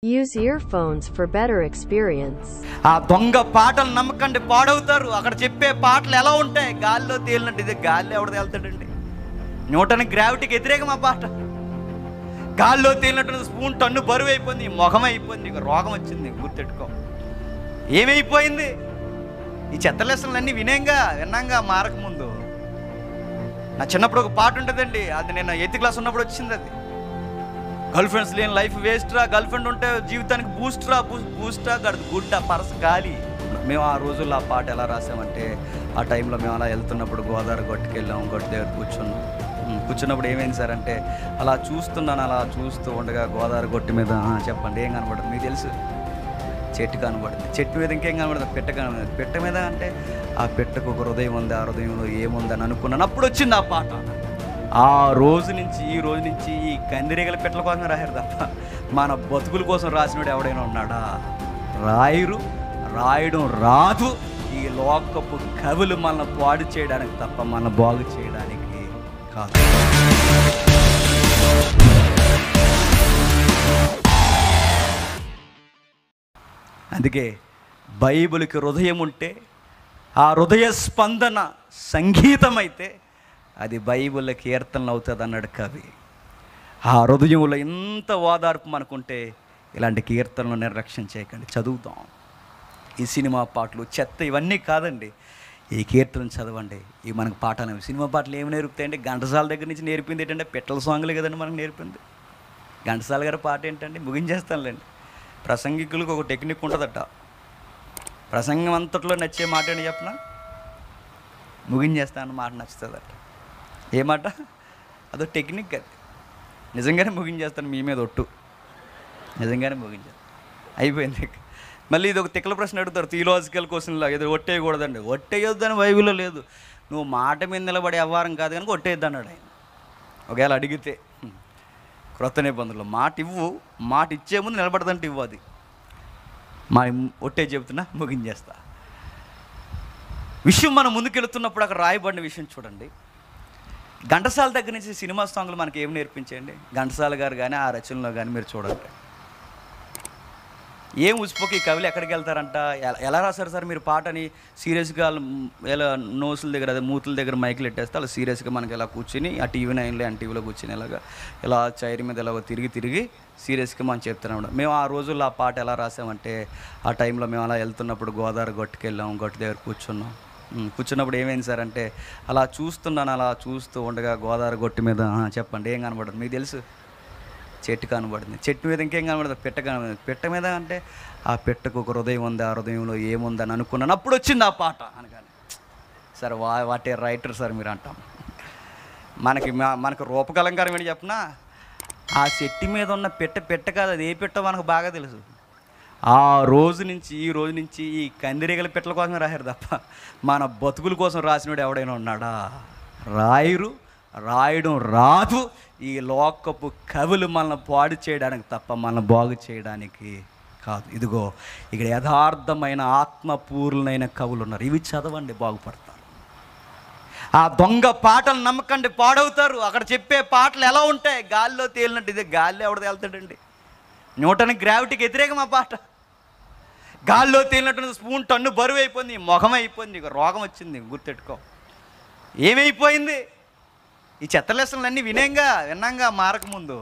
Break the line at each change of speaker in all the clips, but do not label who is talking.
Use earphones for better experience.
ఆ దొంగ పాటలు నమ్మకండి పాడవుతారు అక్కడ చెప్పే పాటలు ఎలా ఉంటాయి గాల్లో తేలినట్టు ఇది గాల్లో ఎవడ తేలుతాడండి న్యూటన్ గ్రావిటీకి వ్యతిరేకం ఆ పాట గాల్లో తేలినట్టు స్పూన్ టన్ను బరువు అయిపోయింది ఈ మొఖం అయిపోయింది ఇక రోగం వచ్చింది గుర్తెట్టుకో ఏమైపోయింది ఈ చెత్త లెసన్లు అన్నీ వినేంగా విన్నాంగా మారకముందు నా చిన్నప్పుడు ఒక పాట ఉంటుందండి అది నేను ఎయిత్ క్లాస్ ఉన్నప్పుడు వచ్చింది అది గర్ల్ ఫ్రెండ్స్ లేని లైఫ్ వేస్ట్ రా గర్ల్ ఫ్రెండ్ ఉంటే జీవితానికి బూస్ట్ రా బూస్ట్ రా గడు గుడ్డ పరస గాలి మేము ఆ రోజుల్లో ఆ పాట ఎలా రాసామంటే ఆ టైంలో మేము అలా వెళ్తున్నప్పుడు గోదావరి గొట్టుకు వెళ్ళాం గొట్టు దగ్గర కూర్చున్నాం ఉమ్, కూర్చున్నప్పుడు ఏమైంది సార్ అంటే అలా చూస్తున్నాను అలా చూస్తూ ఉండగా గోదావరి గొట్టు మీద "ఆ, చెప్పండి ఏం కనబడదు మీకు తెలుసు చెట్టు కనబడుతుంది చెట్టు మీద ఇంకేం కనబడుతుంది పెట్ట కనబడుతుంది పెట్ట మీద అంటే ఆ పెట్టకు ఒక హృదయం ఉంది ఆ హృదయంలో ఏముందని అనుకున్నాను అప్పుడు వచ్చింది ఆ పాట ఆ రోజు నుంచి ఈ రోజు నుంచి ఈ కందిరీగల పెట్టల కోసం రాయారు తప్ప మన బతుకుల కోసం రాసినోడు ఎవడైనా ఉన్నాడా రాయరు రాయడం రాదు ఈ లోకపు కవులు మనల్ని పాడు చేయడానికి తప్ప మన బాగు చేయడానికి కాదు అందుకే బైబిల్కి హృదయం ఉంటే ఆ హృదయ స్పందన సంగీతం అయితే అది బైబిల్ కీర్తనలు అవుతుంది అన్నాడు కవి ఆ హృదయంలో ఇంత ఓదార్పు మనకుంటే ఇలాంటి కీర్తనలు నిర్లక్ష్యం చేయకండి చదువుతాం ఈ సినిమా పాటలు చెత్త ఇవన్నీ కాదండి ఈ కీర్తన చదవండి ఈ మనకు పాఠాలు సినిమా పాటలు ఏమి నేర్పుతాయండి ఘంటసాల దగ్గర నుంచి నేర్పింది ఏంటంటే పెట్టల సాంగ్లే కదండి మనకు నేర్పింది ఘంటసాల గారి పాట ఏంటండి ముగించేస్తానులేండి ప్రసంగికులకు ఒక టెక్నిక్ ఉంటుందట ప్రసంగం అంతట్లో నచ్చే మాట ఏంటి చెప్పిన ముగించేస్తాను మాట నచ్చుతుందట ఏ మాట అదో టెక్నిక్ అది నిజంగానే ముగించేస్తాను మీ మీద ఒట్టు నిజంగానే ముగించాను అయిపోయింది మళ్ళీ ఇది ఒక తిక్కల ప్రశ్న అడుగుతారు థియలాజికల్ క్వశ్చన్లో ఏదో ఒట్టేయకూడదండి ఒట్టేయొద్దని బైబిల్లో లేదు నువ్వు మాట మీద నిలబడి అవ్వారం కాదు కనుక ఒట్టేయద్దు అన్నాడు ఆయన ఒకవేళ అడిగితే హ్మ్. క్రొత్త నిబంధనలు మాట ఇవ్వు మాట ఇచ్చే ముందు నిలబడదంటే ఇవ్వు అది మా ఒట్టే చెబుతున్నా ముగించేస్తా విషయం మనం ముందుకెళ్తున్నప్పుడు అక్కడ రాయబడిన విషయం చూడండి ఘంటసాల దగ్గర నుంచి సినిమా సాంగ్లు మనకి ఏం నేర్పించండి ఘంటసాల గారు కానీ ఆ రచనలో కానీ మీరు చూడండి ఏం ఉసిపోకి ఈ కవులు ఎక్కడికి వెళ్తారంట ఎల- ఎలా రాశారు సార్ మీరు పాటని సీరియస్గా ఎలా నోసుల దగ్గర అదే మూతుల దగ్గర మైకులు పెట్టేస్తే అలా సీరియస్గా మనకి ఇలా కూర్చుని ఆ టీవీ నైన్లో ఆ టీవీలో కూర్చుని ఇలాగా ఇలా చైర్ మీద ఇలా తిరిగి తిరిగి సీరియస్గా మనం చెప్తున్నాం మేము ఆ రోజుల్లో ఆ పాట ఎలా రాసామంటే ఆ టైంలో మేము అలా వెళ్తున్నప్పుడు గోదావరి గొట్టుకు వెళ్ళాం గొట్టు దగ్గర కూర్చున్నాం ఉమ్, కూర్చున్నప్పుడు ఏమైంది సార్ అంటే అలా చూస్తున్నాను అలా చూస్తూ ఉండగా గోదావరి గొట్టు మీద "ఆ, చెప్పండి ఏం కనబడదు మీకు తెలుసు చెట్టు కనబడుతుంది చెట్టు మీద ఇంకేం కనబడుతుంది పెట్ట కనబడుతుంది పెట్ట మీద అంటే ఆ పెట్టకు ఒక హృదయం ఉంది ఆ హృదయంలో ఏముందని అనుకున్నాను అప్పుడు వచ్చింది ఆ పాట అనగానే సార్ వా వాటే రైటర్ సార్ మీరు అంటాం మనకి మా- మనకు రూపకలంకారం ఏంటి చెప్పనా ఆ చెట్టు మీద ఉన్న పెట్ట పెట్ట కాదు అది ఏ పెట్ట మనకు బాగా తెలుసు ఆ రోజు నుంచి ఈ రోజు నుంచి ఈ కందిరీగల పెట్టల కోసం రాశారు తప్ప మన బతుకుల కోసం రాసినోడు ఎవడైనా ఉన్నాడా రాయరు రాయడం రాదు ఈ లోకపు కవులు మనల్ని పాడు చేయడానికి తప్ప మనల్ని బాగు చేయడానికి కాదు ఇదిగో ఇక్కడ యథార్థమైన ఆత్మపూర్ణమైన కవులు ఉన్నారు ఇవి చదవండి బాగుపడతారు ఆ దొంగ పాటలు నమ్మకండి పాడవుతారు అక్కడ చెప్పే పాటలు ఎలా ఉంటాయి గాల్లో తేలినట్టు ఇది గాల్లో ఎవడ తేలుతాడండి న్యూటన్ గ్రావిటీకి వ్యతిరేకం ఆ పాట గాల్లో తేలినట్టు స్పూన్ టన్ను బరువు అయిపోయింది ఈ మొఖం అయిపోయింది ఇక రోగం వచ్చింది గుర్తెట్టుకో ఏమైపోయింది ఈ చెత్త లెసన్లు అన్నీ వినేంగా విన్నాంగా మారకముందు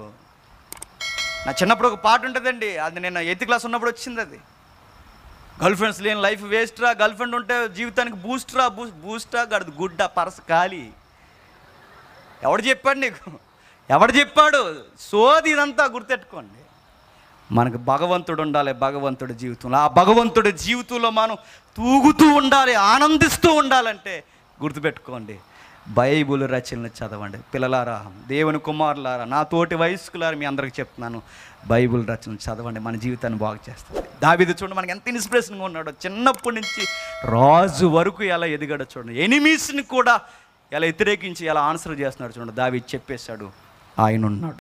నా చిన్నప్పుడు ఒక పాట ఉంటుందండి అది నేను ఎయిత్ క్లాస్ ఉన్నప్పుడు వచ్చింది అది గర్ల్ ఫ్రెండ్స్ లేని లైఫ్ వేస్ట్ రా గర్ల్ ఫ్రెండ్ ఉంటే జీవితానికి బూస్ట్ రా బూస్ట్ బూస్ట్ రా గడదు గుడ్డ పరస ఖాళీ ఎవడు చెప్పాడు నీకు ఎవడు చెప్పాడు సోది ఇదంతా గుర్తెట్టుకోండి మనకు భగవంతుడు ఉండాలి భగవంతుడి జీవితంలో ఆ భగవంతుడి జీవితంలో మనం తూగుతూ ఉండాలి ఆనందిస్తూ ఉండాలంటే గుర్తుపెట్టుకోండి బైబుల్ రచనలు చదవండి పిల్లలారా దేవుని కుమారులారా నా తోటి వయస్కులారా మీ అందరికి చెప్తున్నాను బైబుల్ రచనలు చదవండి మన జీవితాన్ని బాగు చేస్తుంది దావిది చూడండి మనకి ఎంత ఇన్స్పిరేషన్గా ఉన్నాడో చిన్నప్పటి నుంచి రాజు వరకు ఎలా ఎదిగాడో చూడండి ఎనిమీస్ని కూడా ఎలా వ్యతిరేకించి ఎలా ఆన్సర్ చేస్తున్నాడు చూడండి దావి చెప్పేశాడు ఆయన ఉన్నాడు